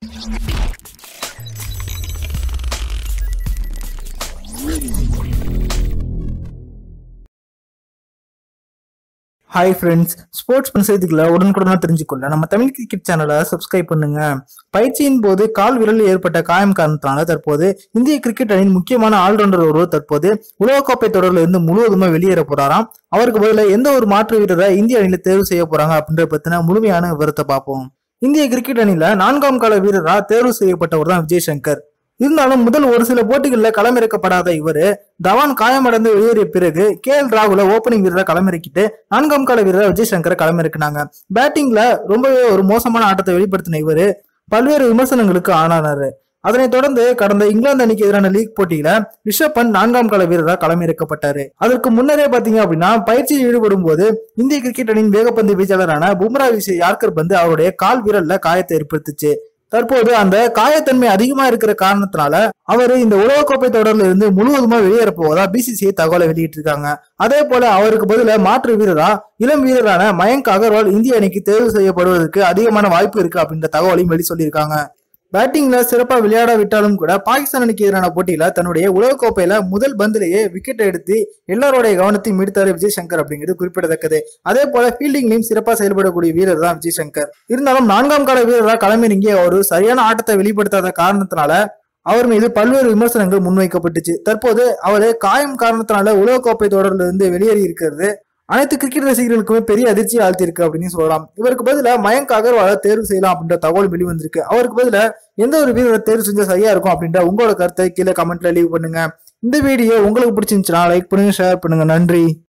hi friends sports பண்ண செய்திகளை உடனுக்குடனாக தெரிஞ்சுக்கொள்ள நம்ம தமிழ் கிரிக்கெட் சேனலை சப்ஸ்கிரைப் பண்ணுங்க பயிற்சியின் போது கால் விரலில் ஏற்பட்ட காயம் காரணத்தினால தற்போது இந்திய கிரிக்கெட் அணியின் முக்கியமான ஆல்ரவுண்டர் ஒருவர் தற்போது உலகக்கோப்பை தொடரில் இருந்து முழுவதுமா வெளியேற போறாராம் அவருக்கு பதிலாக எந்த ஒரு மாற்று வீரரை இந்திய அணியில தேர்வு செய்ய போறாங்க அப்படின்றத பத்தின முழுமையான விவரத்தை பார்ப்போம் இந்திய கிரிக்கெட் அணியில நான்காம் கால வீரரா தேர்வு செய்யப்பட்டவர் தான் விஜய் சங்கர் இருந்தாலும் முதல் ஒரு சில போட்டிகளில் களமிறக்கப்படாத இவரு தவான் காயமடைந்து வெளியேறிய பிறகு கே எல் ராகுல ஓப்பனிங் வீரரை களமிறக்கிட்டு நான்காம் கால வீரரை விஜய் சங்கரை களமிறக்கினாங்க பேட்டிங்ல ரொம்பவே ஒரு மோசமான ஆட்டத்தை வெளிப்படுத்தின இவரு பல்வேறு விமர்சனங்களுக்கு ஆனானாரு அதனைத் தொடர்ந்து கடந்த இங்கிலாந்து அணிக்கு எதிரான லீக் போட்டியில ரிஷப் பண்ட் நான்காம் கால வீரராக களமிறக்கப்பட்டாரு அதற்கு முன்னரே பாத்தீங்க அப்படின்னா பயிற்சியில் ஈடுபடும் போது இந்திய கிரிக்கெட் அணியின் வேகப்பந்து வீச்சாளரான பும்ரா வீசிய யார்கர் பந்து அவருடைய கால் விரல்ல காயத்தை ஏற்படுத்துச்சு தற்போது அந்த காயத்தன்மை அதிகமா இருக்கிற காரணத்தினால அவர் இந்த உலகக்கோப்பை தொடர்ல இருந்து முழுவதுமா வெளியேற போவதா பிசிசிஐ தகவலை வெளியிட்டிருக்காங்க அதே போல அவருக்கு பதிலா மாற்று வீரரா இளம் வீரரான மயங்க் அகர்வால் இந்திய அணிக்கு தேர்வு செய்யப்படுவதற்கு அதிகமான வாய்ப்பு இருக்கு அப்படின்ற தகவலையும் வெளி சொல்லியிருக்காங்க பேட்டிங்ல சிறப்பா விளையாட விட்டாலும் கூட பாகிஸ்தான் அணிக்கு எதிரான போட்டியில தன்னுடைய உலகக்கோப்பையில முதல் பந்திலேயே விக்கெட் எடுத்து எல்லாருடைய கவனத்தையும் ஈர்த்தாரு விஜய் சங்கர் அப்படிங்கிறது குறிப்பிடத்தக்கது அதே போல ஃபீல்டிங்லையும் சிறப்பா செயல்படக்கூடிய வீரர் தான் விஜய் சங்கர் இருந்தாலும் நான்காம் கால வீரராக களமிறங்கி அவர் சரியான ஆட்டத்தை வெளிப்படுத்தாத காரணத்தினால அவர் மீது பல்வேறு விமர்சனங்கள் முன்வைக்கப்பட்டுச்சு தற்போது அவர் காயம் காரணத்தினால உலகக்கோப்பை தொடரில் இருந்து வெளியேறி இருக்கிறது அனைத்து கிரிக்கெட் ரசிகர்களுக்குமே பெரிய அதிர்ச்சியை ஆழ்த்திருக்கு அப்படின்னு சொல்லலாம் இவருக்கு பதிலாக மயங்க் அகர்வாலை தேர்வு செய்யலாம் அப்படின்ற தகவல் வெளிவந்திருக்கு அவருக்கு பதிலாக எந்த ஒரு வீரரை தேர்வு செஞ்சா சரியா இருக்கும் அப்படின்ற உங்களோட கருத்தை கீழே கமெண்ட்ல லீவ் பண்ணுங்க இந்த வீடியோ உங்களுக்கு பிடிச்சிருந்துச்சுன்னா லைக் பண்ணுங்க ஷேர் பண்ணுங்க நன்றி